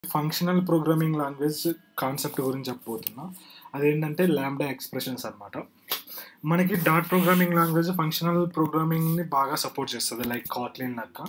functional programming language concept గురించి చెప్పబోతున్నా అదేంటంటే ల్యాండా ఎక్స్ప్రెషన్స్ అనమాట మనకి డాట్ ప్రోగ్రామింగ్ లాంగ్వేజ్ ఫంక్షనల్ ప్రోగ్రామింగ్ని బాగా సపోర్ట్ చేస్తుంది లైక్ కాట్లిన్ లెక్క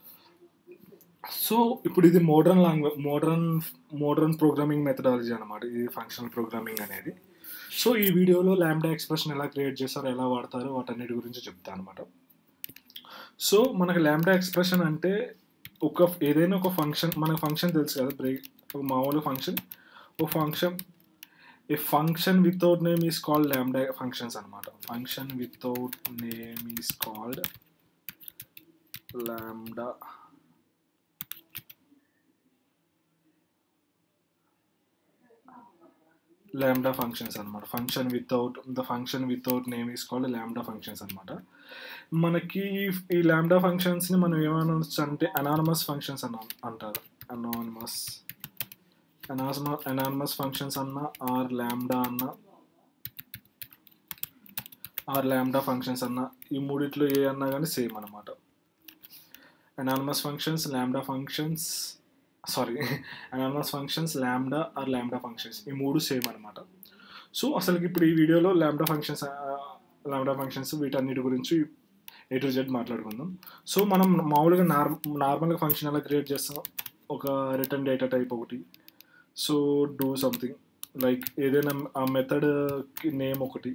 సో ఇప్పుడు ఇది modern language modern modern programming methodology అనమాట ఇది ఫంక్షనల్ ప్రోగ్రామింగ్ అనేది సో ఈ వీడియోలో ల్యాండా ఎక్స్ప్రెషన్ ఎలా క్రియేట్ చేస్తారో ఎలా వాడతారో వాటన్నిటి గురించి చెప్తాను అనమాట సో మనకి ల్యాండా ఎక్స్ప్రెషన్ అంటే ఒక ఏదైనా ఒక ఫంక్షన్ మనకు ఫంక్షన్ తెలుసు కదా బ్రేక్ ఒక మామూలు ఫంక్షన్ ఒక function a function without name is called lambda functions అనమాట function without name is called lambda lambda functions అనమాట function without the function without name is called lambda functions అనమాట మనకి ఈ ల్యాండా ఫంక్షన్స్ని మనం ఏమనొచ్చు అంటే అనానమస్ ఫంక్షన్స్ అన్న అంటారు అనానమస్ అనానమ అనానమస్ ఫంక్షన్స్ అన్న ఆర్ ల్యాండా అన్న ఆర్ ల్యాండా ఫంక్షన్స్ అన్న ఈ మూడిట్లో ఏ అన్నా కానీ సేమ్ అనమాట anonymous functions lambda functions sorry anonymous functions lambda or lambda functions ఈ మూడు సేమ్ అనమాట సో అసలు ఇప్పుడు ఈ వీడియోలో ల్యాండా ఫంక్షన్స్ ల్యాండా ఫంక్షన్స్ వీటన్నిటి గురించి ఏ టు జెడ్ మాట్లాడుకుందాం సో మనం మామూలుగా నార్ నార్మల్గా ఫంక్షన్ ఎలా క్రియేట్ చేస్తాం ఒక రిటర్న్ డేటా టైప్ ఒకటి సో డూ సంథింగ్ లైక్ ఏదైనా ఆ మెథడ్ నేమ్ ఒకటి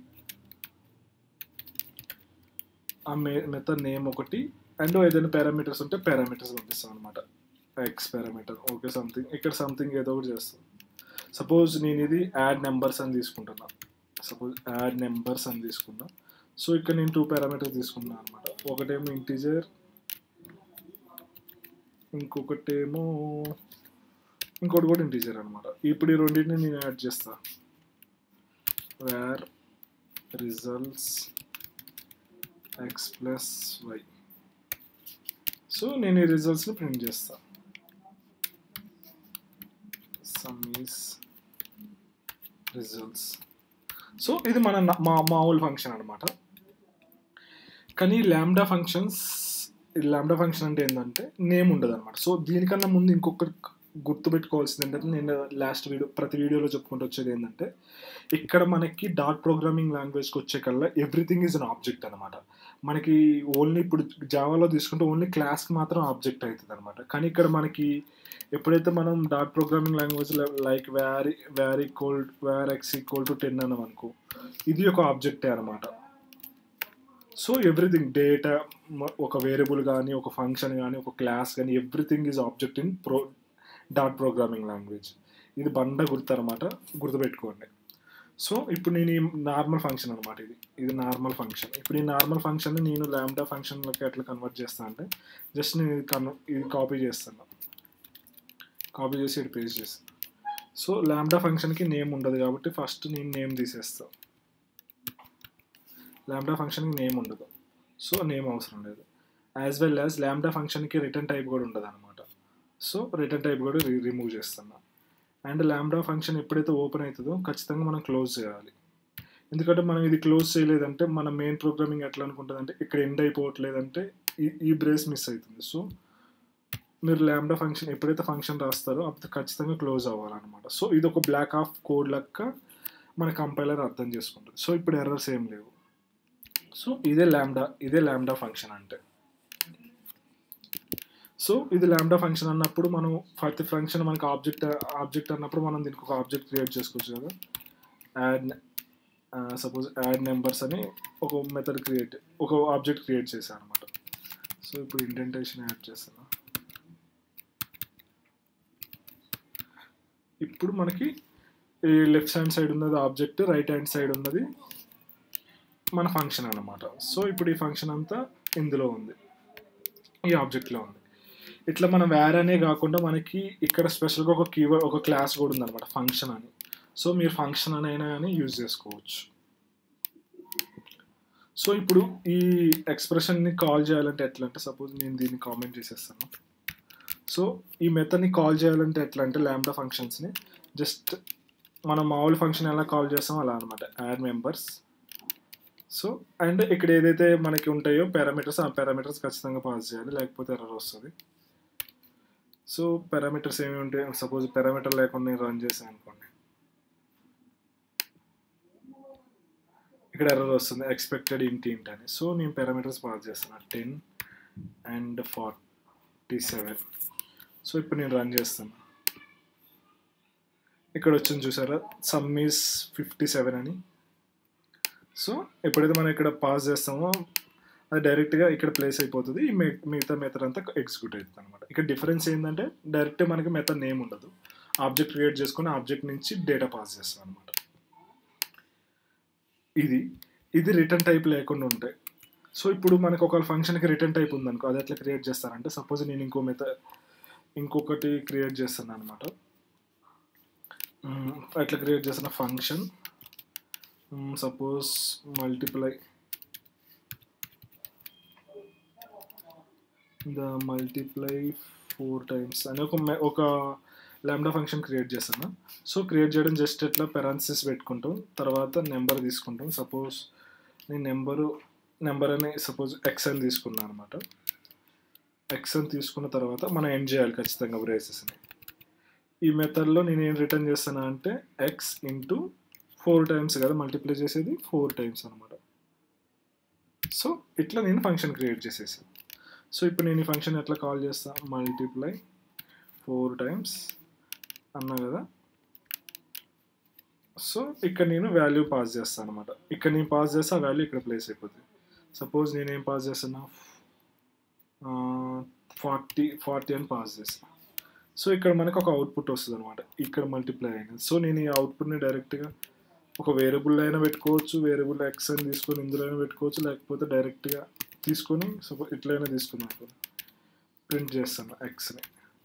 ఆ మే మెథడ్ నేమ్ ఒకటి అండ్ ఏదైనా పారామీటర్స్ ఉంటే పారామీటర్స్ పంపిస్తాం అనమాట ఎక్స్ పారామీటర్ ఓకే సంథింగ్ ఇక్కడ సంథింగ్ ఏదో ఒకటి చేస్తాం సపోజ్ నేను ఇది యాడ్ నెంబర్స్ అని తీసుకుంటున్నా సపోజ్ యాడ్ నెంబర్స్ అని తీసుకున్నా సో ఇక్కడ నేను టూ పారామీటర్స్ తీసుకున్నాను అనమాట ఒకటేమో ఇంటీజర్ ఇంకొకటేమో ఇంకోటి కూడా ఇంటీజర్ అనమాట ఇప్పుడు ఈ రెండింటిని నేను యాడ్ చేస్తా where results X plus Y so నేను ఈ రిజల్ట్స్ని ప్రింట్ చేస్తా సమ్ ఈస్ రిజల్ట్స్ సో ఇది మన మా మామూలు ఫంక్షన్ అనమాట కానీ ల్యాండా ఫంక్షన్స్ ల్యాండా ఫంక్షన్ అంటే ఏంటంటే నేమ్ ఉండదు అనమాట సో దీనికన్నా ముందు ఇంకొకటి గుర్తుపెట్టుకోవాల్సింది ఏంటంటే నేను లాస్ట్ వీడియో ప్రతి వీడియోలో చెప్పుకుంటూ వచ్చేది ఏంటంటే ఇక్కడ మనకి డాట్ ప్రోగ్రామింగ్ లాంగ్వేజ్కి వచ్చే కల్లా ఎవ్రీథింగ్ ఈజ్ అన్ ఆబ్జెక్ట్ అనమాట మనకి ఓన్లీ ఇప్పుడు జావాలో తీసుకుంటే ఓన్లీ క్లాస్కి మాత్రం ఆబ్జెక్ట్ అవుతుంది అనమాట కానీ ఇక్కడ మనకి ఎప్పుడైతే మనం డాట్ programming language like var var equal var X equal to ten అన్నాం అనుకో ఇది ఒక ఆబ్జెక్టే అనమాట సో ఎవ్రీథింగ్ డేటా ఒక వేరియబుల్ కానీ ఒక ఫంక్షన్ కానీ ఒక క్లాస్ కానీ ఎవ్రీథింగ్ ఈజ్ ఆబ్జెక్ట్ ఇన్ ప్రో డాట్ ప్రోగ్రామింగ్ లాంగ్వేజ్ ఇది బండ గుర్తు అనమాట గుర్తుపెట్టుకోండి సో ఇప్పుడు నేను ఈ నార్మల్ ఫంక్షన్ అనమాట ఇది ఇది నార్మల్ ఫంక్షన్ ఇప్పుడు ఈ నార్మల్ ఫంక్షన్ నేను ల్యాండా ఫంక్షన్లోకి ఎట్లా కన్వర్ట్ చేస్తాను అంటే జస్ట్ నేను ఇది కన్ ఇది కాపీ చేస్తాను కాపీ చేసి ఇటు పేస్ట్ చేస్తాను సో ల్యాండా ఫంక్షన్కి నేమ్ ఉండదు కాబట్టి ఫస్ట్ నేను నేమ్ తీసేస్తాను ల్యాండా ఫంక్షన్కి నేమ్ ఉండదు సో నేమ్ అవసరం లేదు యాజ్ వెల్ యాజ్ ల్యాండా ఫంక్షన్కి రిటర్న్ టైప్ కూడా ఉండదు అనమాట సో రిటర్న్ టైప్ కూడా రిమూవ్ చేస్తున్నా అండ్ ల్యాండా ఫంక్షన్ ఎప్పుడైతే ఓపెన్ అవుతుందో ఖచ్చితంగా మనం క్లోజ్ చేయాలి ఎందుకంటే మనం ఇది క్లోజ్ చేయలేదంటే మన మెయిన్ ప్రోగ్రామింగ్ ఎట్లా అనుకుంటుంది అంటే ఇక్కడ ఎండ్ అయిపోవట్లేదంటే ఈ ఈ బ్రేస్ మిస్ అవుతుంది సో మీరు ల్యాండా ఫంక్షన్ ఎప్పుడైతే ఫంక్షన్ రాస్తారో అప్పుడు ఖచ్చితంగా క్లోజ్ అవ్వాలన్నమాట సో ఇది ఒక బ్లాక్ ఆఫ్ కోడ్ లెక్క మన కంపైలర్ అర్థం చేసుకుంటుంది సో ఇప్పుడు ఎర్రర్స్ ఏం లేవు సో ఇదే ల్యాండా ఇదే ల్యాండా ఫంక్షన్ అంటే సో ఇది ల్యాండా ఫంక్షన్ అన్నప్పుడు మనం ప్రతి ఫంక్షన్ మనకి ఆబ్జెక్ట్ ఆబ్జెక్ట్ అన్నప్పుడు మనం దీనికి ఒక ఆబ్జెక్ట్ క్రియేట్ చేసుకోవచ్చు కదా యాడ్ సపోజ్ యాడ్ నెంబర్స్ అని ఒక మెథడ్ క్రియేట్ ఒక ఆబ్జెక్ట్ క్రియేట్ చేశాను అనమాట సో ఇప్పుడు ఇండెంటేషన్ యాడ్ చేస్తాను ఇప్పుడు మనకి లెఫ్ట్ హ్యాండ్ సైడ్ ఉన్నది ఆబ్జెక్ట్ రైట్ హ్యాండ్ సైడ్ ఉన్నది మన ఫంక్షన్ అనమాట సో ఇప్పుడు ఈ ఫంక్షన్ అంతా ఇందులో ఉంది ఈ ఆబ్జెక్ట్లో ఉంది ఇట్లా మనం వేరేనే కాకుండా మనకి ఇక్కడ స్పెషల్గా ఒక కీవర్డ్ ఒక క్లాస్ కూడా ఉందన్నమాట ఫంక్షన్ అని సో మీరు ఫంక్షన్ అని అయినా కానీ యూజ్ చేసుకోవచ్చు సో ఇప్పుడు ఈ ఎక్స్ప్రెషన్ని కాల్ చేయాలంటే ఎట్లా అంటే సపోజ్ నేను దీన్ని కామెంట్ చేసేస్తాను సో ఈ మెథడ్ని కాల్ చేయాలంటే ఎట్లా అంటే ల్యాండా ఫంక్షన్స్ని జస్ట్ మనం మామూలు ఫంక్షన్ ఎలా కాల్ చేస్తామో అలా అనమాట యాడ్ మెంబర్స్ సో అండ్ ఇక్కడ ఏదైతే మనకి ఉంటాయో పారామీటర్స్ ఆ పారామీటర్స్ ఖచ్చితంగా పాస్ చేయాలి లేకపోతే ఎర్రర్ వస్తుంది సో పారామీటర్స్ ఏమి ఉంటాయి సపోజ్ పారామీటర్ లేకుండా నేను రన్ చేశాను అనుకోండి ఇక్కడ ఎర్రర్ వస్తుంది ఎక్స్పెక్టెడ్ ఇంటి ఇంటి అని సో నేను పారామీటర్స్ పాస్ చేస్తాను ten and forty seven so ఇప్పుడు నేను రన్ చేస్తాను ఇక్కడ వచ్చింది చూసారా సమ్ ఈస్ ఫిఫ్టీ సెవెన్ అని సో ఎప్పుడైతే మనం ఇక్కడ పాస్ చేస్తామో అది డైరెక్ట్గా ఇక్కడ ప్లేస్ అయిపోతుంది ఈ మి- మిగతా మెథడ్ అంతా ఎగ్జిక్యూట్ అవుతుంది అనమాట ఇక్కడ డిఫరెన్స్ ఏంటంటే డైరెక్ట్ మనకి మెథడ్ నేమ్ ఉండదు ఆబ్జెక్ట్ క్రియేట్ చేసుకుని ఆబ్జెక్ట్ నుంచి డేటా పాస్ చేస్తాం అనమాట ఇది ఇది రిటర్న్ టైప్ లేకుండా ఉంటాయి సో ఇప్పుడు మనకు ఒక ఫంక్షన్కి రిటర్న్ టైప్ ఉందనుకో అది ఎట్లా క్రియేట్ చేస్తారంటే సపోజ్ నేను ఇంకో మెథడ్ ఇంకొకటి క్రియేట్ చేస్తాను అనమాట ఎట్లా క్రియేట్ చేసిన function suppose multiply the multiply four times అని ఒక me- ఒక లాంబ్డా ఫంక్షన్ క్రియేట్ చేస్తాను సో క్రియేట్ చేయడం జస్ట్ ఎట్లా పెరాన్సిస్ పెట్టుకుంటాం తర్వాత నెంబర్ తీసుకుంటాం సపోజ్ నేను నెంబరు నెంబర్ అని సపోజ్ ఎక్స్ అని తీసుకున్నాను అనమాట ఎక్స్ అని తీసుకున్న తర్వాత మనం ఎండ్ చేయాలి ఖచ్చితంగా బ్రేసెస్ని ఈ మెథడ్లో నేను ఏం రిటర్న్ చేస్తాను అంటే ఎక్స్ ఇంటూ ఫోర్ టైమ్స్ కదా మల్టిప్లై చేసేది ఫోర్ టైమ్స్ అనమాట సో ఇట్లా నేను ఫంక్షన్ క్రియేట్ చేసేసాను సో ఇప్పుడు నేను ఈ ఫంక్షన్ ఎట్లా కాల్ చేస్తా మల్టిప్లై ఫోర్ టైమ్స్ అన్నా కదా సో ఇక్కడ నేను వాల్యూ పాస్ చేస్తాను అనమాట ఇక్కడ నేను పాస్ చేస్తే ఆ వాల్యూ ఇక్కడ ప్లేస్ అయిపోతుంది సపోజ్ నేను ఏం పాస్ చేస్తున్నా ఫార్టీ ఫార్టీ అని పాస్ చేస్తాను సో ఇక్కడ మనకు ఒక అవుట్పుట్ వస్తుంది అనమాట ఇక్కడ మల్టిప్లై అయినది సో నేను ఈ అవుట్పుట్ని డైరెక్ట్గా ఒక వేరియబుల్ అయినా పెట్టుకోవచ్చు వేరియబుల్ ఎక్స్ అని తీసుకొని ఇందులో అయినా పెట్టుకోవచ్చు లేకపోతే డైరెక్ట్గా తీసుకొని సపోజ్ ఇట్లయినా తీసుకున్నాను ప్రింట్ చేస్తాను ఎక్స్ని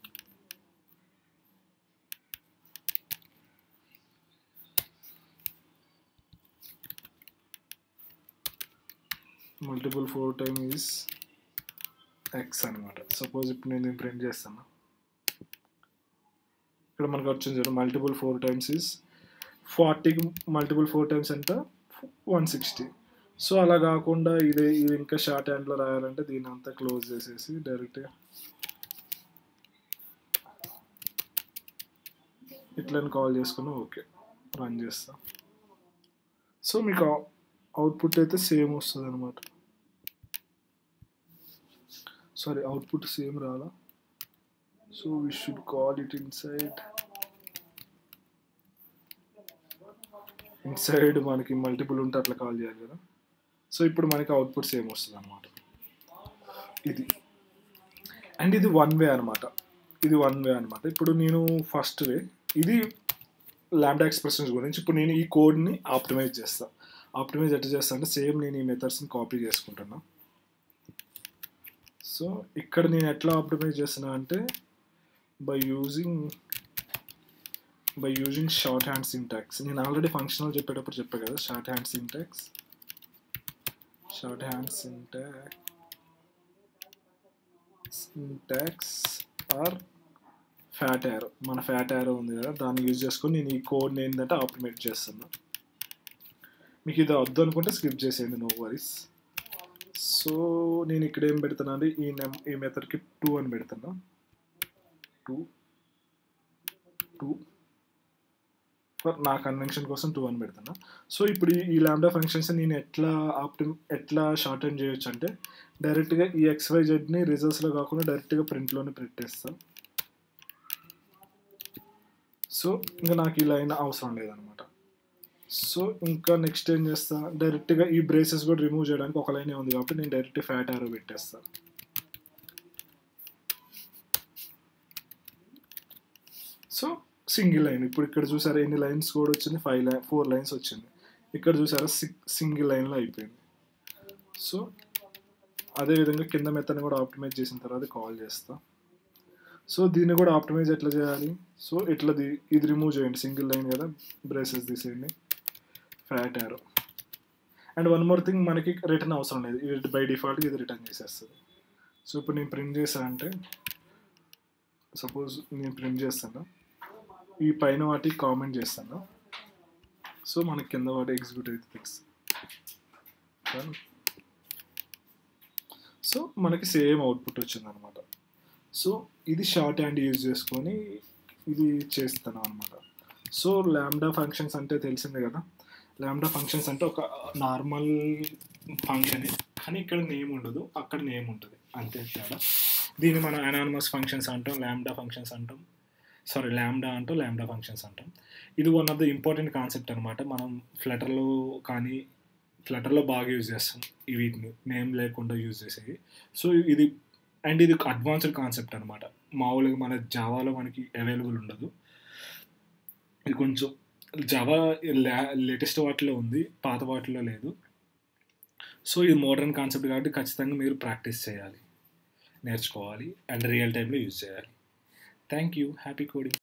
multiple four time is X అనమాట సపోజ్ ఇప్పుడు నేను ప్రింట్ చేస్తాను ఇక్కడ మనకు వచ్చింది చూడు మల్టిపుల్ ఫోర్ టైమ్స్ ఈజ్ ఫార్టీకి మల్టిపుల్ ఫోర్ టైమ్స్ ఎంత వన్ సిక్స్టీ సో అలా కాకుండా ఇది ఇది ఇంకా షార్ట్ హ్యాండ్లో రాయాలంటే దీన్ని అంతా క్లోజ్ చేసేసి డైరెక్ట్గా ఇట్లని కాల్ చేసుకుని ఓకే రన్ చేస్తా సో మీకు అవుట్పుట్ అయితే సేమ్ వస్తుంది అనమాట సారీ అవుట్పుట్ సేమ్ రాలా so we should call it inside inside మనకి మల్టిపుల్ ఉంటే అట్లా కాల్ చేయాలి కదా సో ఇప్పుడు మనకి అవుట్పుట్ సేమ్ వస్తుంది అనమాట ఇది అండ్ ఇది వన్ వే అనమాట ఇది వన్ వే అనమాట ఇప్పుడు నేను ఫస్ట్ వే ఇది ల్యాండా ఎక్స్ప్రెషన్స్ గురించి ఇప్పుడు నేను ఈ కోడ్ని ఆప్టిమైజ్ చేస్తాను ఆప్టిమైజ్ ఎట్లా చేస్తా అంటే సేమ్ నేను ఈ మెథడ్స్ని కాపీ చేసుకుంటున్నా సో ఇక్కడ నేను ఎట్లా ఆప్టిమైజ్ చేస్తున్నా అంటే by using by using shorthand syntax నేను ఆల్రెడీ ఫంక్షనల్ చెప్పేటప్పుడు చెప్పా కదా shorthand syntax shorthand syntax syntax or fat arrow మన ఫ్యాట్ యారో ఉంది కదా దాన్ని యూజ్ చేసుకొని నేను ఈ కోడ్ని ఏంటంటే ఆప్టిమేట్ చేస్తున్నా మీకు ఇది వద్దు అనుకుంటే స్కిప్ చేసేయండి నో వరీస్ సో నేను ఇక్కడ ఏం పెడుతున్నా అంటే ఈ నెం ఈ మెథడ్కి టూ అని పెడుతున్నా టూ టూ ఫర్ నా కన్వెన్షన్ కోసం టూ అని పెడుతున్నా సో ఇప్పుడు ఈ- ఈ ల్యాండా ఫంక్షన్స్ నేను ఎట్లా ఆప్టి ఎట్లా షార్ట్ అండ్ చేయొచ్చు అంటే డైరెక్ట్గా ఈ ఎక్స్వై జెడ్ని రిజల్ట్స్లో కాకుండా డైరెక్ట్గా ప్రింట్లోనే ప్రింట్ చేస్తాను సో ఇంకా నాకు ఈ లైన్ అవసరం లేదనమాట సో ఇంకా నెక్స్ట్ ఏం చేస్తా డైరెక్ట్గా ఈ బ్రేసెస్ కూడా రిమూవ్ చేయడానికి ఒక లైనే ఉంది కాబట్టి నేను డైరెక్ట్ ఫ్యాట్ ఆరో పెట్టేస్తాను సో సింగిల్ లైన్ ఇప్పుడు ఇక్కడ చూసారా ఎన్ని లైన్స్ కూడా వచ్చింది ఫైవ్ లైన్ ఫోర్ లైన్స్ వచ్చింది ఇక్కడ చూసారా సింగిల్ లైన్లో అయిపోయింది సో అదేవిధంగా కింద మెత్తని కూడా ఆప్టిమైజ్ చేసిన తర్వాత కాల్ చేస్తా సో దీన్ని కూడా ఆప్టిమైజ్ ఎట్లా చేయాలి సో ఇట్లా ది- ఇది రిమూవ్ చేయండి సింగిల్ లైన్ కదా బ్రేసెస్ తీసేయండి fat arrow and one more thing మనకి రిటర్న్ అవసరం లేదు ఇది బై డిఫాల్ట్ ఇది రిటర్న్ చేసేస్తుంది సో ఇప్పుడు నేను ప్రింట్ చేసా అంటే సపోజ్ నేను ప్రింట్ చేస్తాను ఈ పైన వాటికి కామెంట్ చేస్తాను సో మనకి కింద వాటి ఎగ్జిక్యూట్ అయితే ఫిక్స్ సో మనకి సేమ్ అవుట్పుట్ వచ్చింది అనమాట సో ఇది షార్ట్ హ్యాండ్ యూజ్ చేసుకొని ఇది చేస్తాను అనమాట సో ల్యామ్డా ఫంక్షన్స్ అంటే తెలిసిందే కదా ల్యామ్డా ఫంక్షన్స్ అంటే ఒక నార్మల్ ఫంక్షన్ కానీ ఇక్కడ నేమ్ ఉండదు అక్కడ నేమ్ ఉంటుంది అంతే తేడా దీన్ని మనం అనానమస్ ఫంక్షన్స్ అంటాం ల్యామ్డా ఫంక్షన్స్ అంటాం సారీ ల్యామ్డా అంటాం ల్యామ్డా ఫంక్షన్స్ అంటాం ఇది one of the important concept అనమాట మనం ఫ్లటర్లో కానీ ఫ్లటర్లో బాగా యూజ్ చేస్తాం ఈ వీటిని నేమ్ లేకుండా యూజ్ చేసేవి సో ఇది అండ్ ఇది అడ్వాన్స్డ్ కాన్సెప్ట్ అనమాట మామూలుగా మన జావాలో మనకి అవైలబుల్ ఉండదు ఇది కొంచెం జావా లేటెస్ట్ వాటిలో ఉంది పాత వాటిలో లేదు సో ఇది మోడర్న్ కాన్సెప్ట్ కాబట్టి ఖచ్చితంగా మీరు ప్రాక్టీస్ చేయాలి నేర్చుకోవాలి అండ్ రియల్ టైంలో యూజ్ చేయాలి థ్యాంక్ యూ హ్యాపీ కోడింగ్